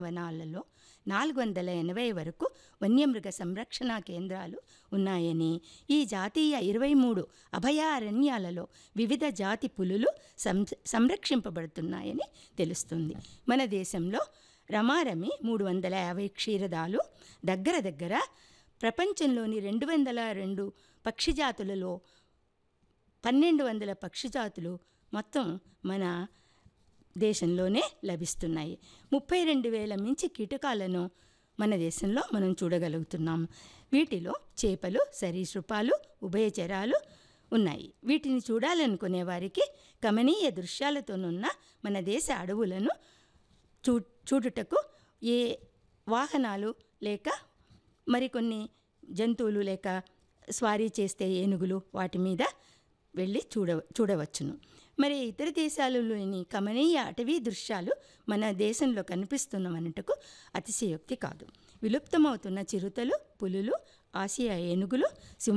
వనాలలో నాలుగు వందల ఎనభై వరకు వన్యమృగ సంరక్షణ కేంద్రాలు ఉన్నాయని ఈ జాతీయ ఇరవై మూడు అభయారణ్యాలలో వివిధ జాతి పులులు సం సంరక్షింపబడుతున్నాయని తెలుస్తుంది మన దేశంలో రమారమి మూడు వందల యాభై క్షీరదాలు దగ్గర దగ్గర ప్రపంచంలోని రెండు వందల రెండు పక్షి జాతులలో పన్నెండు వందల పక్షి జాతులు మొత్తం మన దేశంలోనే లభిస్తున్నాయి ముప్పై రెండు వేల మించి కీటకాలను మన దేశంలో మనం చూడగలుగుతున్నాం వీటిలో చేపలు సరీసృపాలు ఉభయచరాలు ఉన్నాయి వీటిని చూడాలనుకునే వారికి కమనీయ దృశ్యాలతోనున్న మన దేశ అడవులను చూ చూడుటకు ఏ వాహనాలు లేక మరికొన్ని జంతువులు లేక స్వారీ చేస్తే ఏనుగులు వాటి మీద వెళ్ళి చూడ చూడవచ్చును మరి ఇతర దేశాలలోని కమనీయ అటవీ దృశ్యాలు మన దేశంలో కనిపిస్తున్నవన్నట్టుకు అతిశయోక్తి కాదు విలుప్తమవుతున్న చిరుతలు పులులు ఆసియా ఏనుగులు